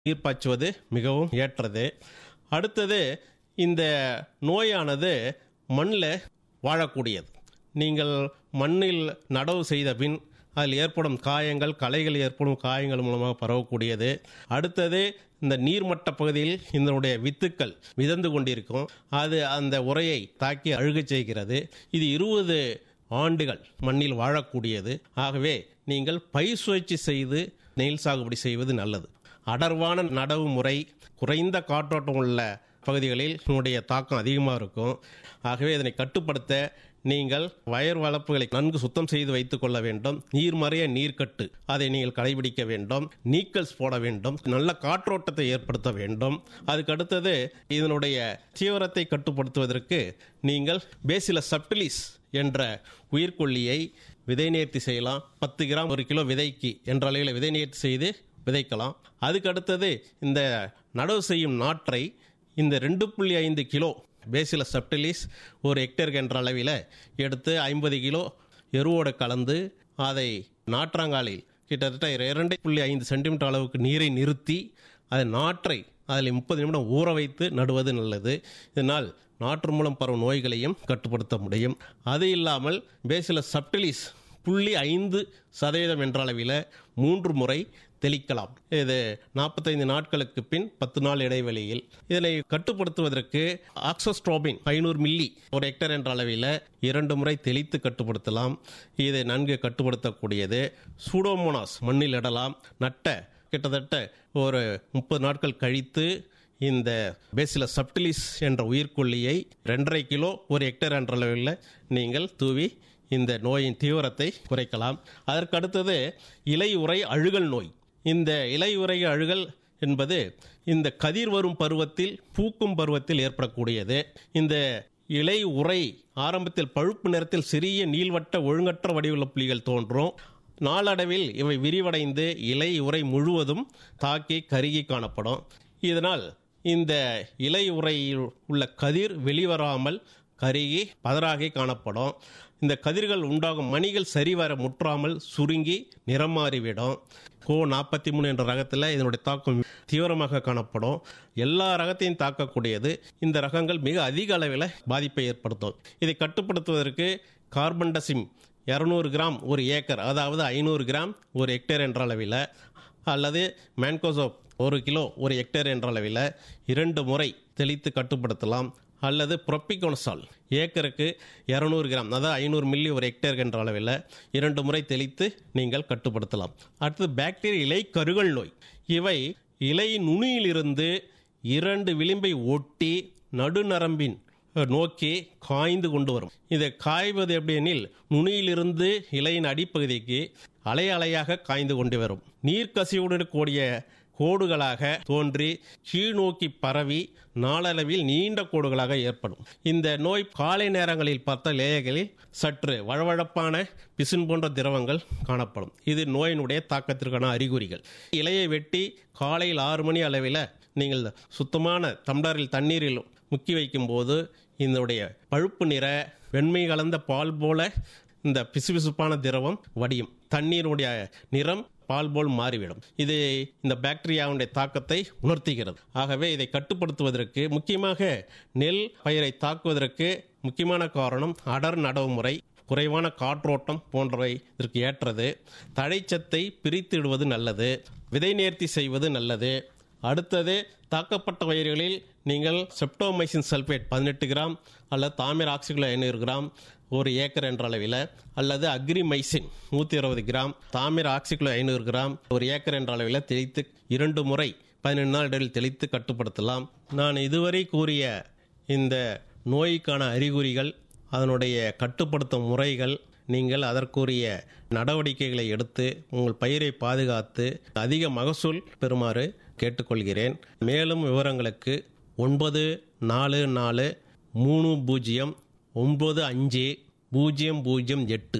நீர் பாய்ச்சுவது மிகவும் ஏற்றது அடுத்தது இந்த நோயானது மண்ணில் வாழக்கூடியது நீங்கள் மண்ணில் நடவு செய்த பின் அதில் ஏற்படும் காயங்கள் களைகள் ஏற்படும் காயங்கள் மூலமாக பரவக்கூடியது அடுத்தது இந்த நீர்மட்ட பகுதியில் இதனுடைய வித்துக்கள் மிதந்து கொண்டிருக்கும் அது அந்த உரையை தாக்கி அழுகச் செய்கிறது இது இருபது ஆண்டுகள் மண்ணில் வாழக்கூடியது ஆகவே நீங்கள் பயிர் சுழற்சி செய்து நெல் சாகுபடி செய்வது நல்லது அடர்வான நடவு முறை குறைந்த காற்றோட்டம் உள்ள பகுதிகளில் இதனுடைய தாக்கம் அதிகமாக இருக்கும் ஆகவே இதனை கட்டுப்படுத்த நீங்கள் வயர் வளர்ப்புகளை நன்கு சுத்தம் செய்து வைத்துக் கொள்ள வேண்டும் நீர்மறைய நீர்க்கட்டு அதை நீங்கள் கடைபிடிக்க வேண்டும் நீக்கல்ஸ் போட வேண்டும் நல்ல காற்றோட்டத்தை ஏற்படுத்த வேண்டும் அதுக்கு அடுத்தது இதனுடைய தீவிரத்தை கட்டுப்படுத்துவதற்கு நீங்கள் பேசில சப்டிலிஸ் என்ற உயிர்கொல்லியை விதை நேர்த்தி செய்யலாம் பத்து கிராம் ஒரு கிலோ விதைக்கு என்ற அளவில் விதை நேர்த்தி செய்து விதைக்கலாம் அதுக்கு அடுத்தது இந்த நடவு செய்யும் நாற்றை இந்த ரெண்டு புள்ளி ஐந்து கிலோ பேசில சப்டிலிஸ் ஒரு ஹெக்டேருக்கு என்ற அளவில் எடுத்து ஐம்பது கிலோ எருவோடு கலந்து அதை நாற்றாங்காலில் கிட்டத்தட்ட இரண்டு புள்ளி ஐந்து சென்டிமீட்டர் அளவுக்கு நீரை நிறுத்தி அதை நாற்றை அதில் முப்பது நிமிடம் ஊற வைத்து நடுவது நல்லது இதனால் நாற்று மூலம் பரவும் நோய்களையும் கட்டுப்படுத்த முடியும் அது இல்லாமல் பேசில சப்டிலிஸ் புள்ளி ஐந்து சதவீதம் என்ற அளவில் மூன்று முறை தெளிக்கலாம் இது நாற்பத்தைந்து நாட்களுக்கு பின் பத்து நாள் இடைவெளியில் இதனை கட்டுப்படுத்துவதற்கு ஆக்சோஸ்ட்ரோபின் ஐநூறு மில்லி ஒரு ஹெக்டர் என்ற அளவில் இரண்டு முறை தெளித்து கட்டுப்படுத்தலாம் இதை நன்கு கட்டுப்படுத்தக்கூடியது சூடோமோனாஸ் மண்ணில் இடலாம் நட்ட கிட்டத்தட்ட ஒரு முப்பது நாட்கள் கழித்து இந்த பேசில சப்டிலிஸ் என்ற உயிர்கொல்லியை ரெண்டரை கிலோ ஒரு ஹெக்டர் என்ற அளவில் நீங்கள் தூவி இந்த நோயின் தீவிரத்தை குறைக்கலாம் அதற்கு அடுத்தது இலை உறை அழுகல் நோய் இந்த இலை உறை அழுகல் என்பது இந்த கதிர் வரும் பருவத்தில் பூக்கும் பருவத்தில் ஏற்படக்கூடியது இந்த இலை உறை ஆரம்பத்தில் பழுப்பு நிறத்தில் சிறிய நீள்வட்ட ஒழுங்கற்ற வடிவுள்ள புள்ளிகள் தோன்றும் நாளடைவில் இவை விரிவடைந்து இலை உரை முழுவதும் தாக்கி கருகி காணப்படும் இதனால் இந்த இலை உரையில் உள்ள கதிர் வெளிவராமல் கருகி பதறாகி காணப்படும் இந்த கதிர்கள் உண்டாகும் மணிகள் சரிவர முற்றாமல் சுருங்கி நிறம் மாறிவிடும் கோ நாற்பத்தி மூணு என்ற ரகத்தில் இதனுடைய தாக்கம் தீவிரமாக காணப்படும் எல்லா ரகத்தையும் தாக்கக்கூடியது இந்த ரகங்கள் மிக அதிக அளவில் பாதிப்பை ஏற்படுத்தும் இதை கட்டுப்படுத்துவதற்கு கார்பன்டசிம் இரநூறு கிராம் ஒரு ஏக்கர் அதாவது ஐநூறு கிராம் ஒரு ஹெக்டேர் என்ற அளவில் அல்லது மேன்கோசோப் ஒரு கிலோ ஒரு ஹெக்டேர் என்ற அளவில் இரண்டு முறை தெளித்து கட்டுப்படுத்தலாம் அல்லது புரொப்பிகோனசால் ஏக்கருக்கு இரநூறு கிராம் அதாவது ஐநூறு மில்லி ஒரு ஹெக்டேர் என்ற அளவில் இரண்டு முறை தெளித்து நீங்கள் கட்டுப்படுத்தலாம் அடுத்து பாக்டீரியா இலை கருகல் நோய் இவை இலை நுனியிலிருந்து இரண்டு விளிம்பை ஒட்டி நடுநரம்பின் நோக்கி காய்ந்து கொண்டு வரும் இதை காய்வது எப்படியெனில் நுனியிலிருந்து இலையின் அடிப்பகுதிக்கு அலை அலையாக காய்ந்து கொண்டு வரும் நீர்க்கசிவுடன் கூடிய கோடுகளாக தோன்றி கீழ் நோக்கி பரவி நாளளவில் நீண்ட கோடுகளாக ஏற்படும் இந்த நோய் காலை நேரங்களில் பார்த்த லேயர்களில் சற்று வழவழப்பான பிசின் போன்ற திரவங்கள் காணப்படும் இது நோயினுடைய தாக்கத்திற்கான அறிகுறிகள் இலையை வெட்டி காலையில் ஆறு மணி அளவில் நீங்கள் சுத்தமான டம்ளரில் தண்ணீரில் முக்கி வைக்கும்போது இதனுடைய பழுப்பு நிற வெண்மை கலந்த பால் போல இந்த பிசுபிசுப்பான திரவம் வடியும் தண்ணீருடைய நிறம் பால் போல் மாறிவிடும் இது இந்த பாக்டீரியாவுடைய தாக்கத்தை உணர்த்துகிறது ஆகவே இதை கட்டுப்படுத்துவதற்கு முக்கியமாக நெல் பயிரை தாக்குவதற்கு முக்கியமான காரணம் அடர் நடவு முறை குறைவான காற்றோட்டம் போன்றவை இதற்கு ஏற்றது தழைச்சத்தை பிரித்திடுவது நல்லது விதை நேர்த்தி செய்வது நல்லது அடுத்தது தாக்கப்பட்ட பயிர்களில் நீங்கள் செப்டோமைசின் சல்பேட் பதினெட்டு கிராம் அல்லது தாமிர ஆக்சிகுல ஐநூறு கிராம் ஒரு ஏக்கர் என்ற அளவில் அல்லது அக்ரிமைசின் நூற்றி அறுபது கிராம் தாமிர ஆக்சிகுல ஐநூறு கிராம் ஒரு ஏக்கர் என்ற அளவில் தெளித்து இரண்டு முறை பதினெண்டு நாள் இடையில் தெளித்து கட்டுப்படுத்தலாம் நான் இதுவரை கூறிய இந்த நோய்க்கான அறிகுறிகள் அதனுடைய கட்டுப்படுத்தும் முறைகள் நீங்கள் அதற்குரிய நடவடிக்கைகளை எடுத்து உங்கள் பயிரை பாதுகாத்து அதிக மகசூல் பெறுமாறு கேட்டுக்கொள்கிறேன் மேலும் விவரங்களுக்கு ஒன்பது நாலு நாலு மூணு பூஜ்ஜியம் ஒன்பது அஞ்சு பூஜ்ஜியம் பூஜ்ஜியம் எட்டு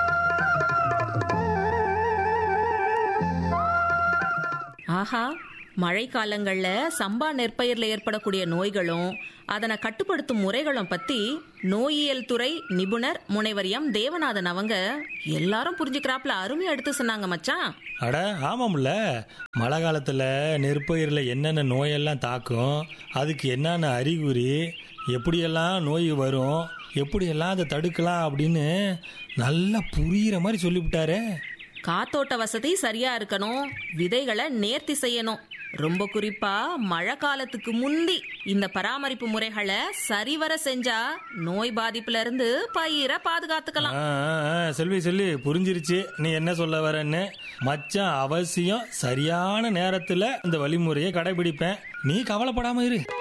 ஆஹா மழைக்காலங்கள்ல சம்பா நெற்பயிர்ல ஏற்படக்கூடிய நோய்களும் அதனை கட்டுப்படுத்தும் முறைகளும் பத்தி நோயியல் துறை நிபுணர் முனைவர் எம் தேவநாதன் அவங்க எல்லாரும் புரிஞ்சுக்கிறாப்ல அருமையா எடுத்து சொன்னாங்க மச்சான் அட ஆமாம்ல மழை காலத்தில் நெற்பயிரில் என்னென்ன நோயெல்லாம் தாக்கும் அதுக்கு என்னென்ன அறிகுறி எப்படியெல்லாம் நோய் வரும் எப்படியெல்லாம் அதை தடுக்கலாம் அப்படின்னு நல்லா புரிகிற மாதிரி சொல்லிவிட்டாரே காத்தோட்ட வசதி சரியா இருக்கணும் விதைகளை நேர்த்தி செய்யணும் ரொம்ப குறிப்பா மழை காலத்துக்கு முந்தி இந்த பராமரிப்பு முறைகளை சரிவர செஞ்சா நோய் பாதிப்புல இருந்து பயிரை பாதுகாத்துக்கலாம் ஆ, ஆ, ஆ, செல்வி செல்வி புரிஞ்சிருச்சு நீ என்ன சொல்ல வரேன்னு மச்சான் அவசியம் சரியான நேரத்தில் இந்த வழிமுறையை கடைபிடிப்பேன் நீ கவலைப்படாம இரு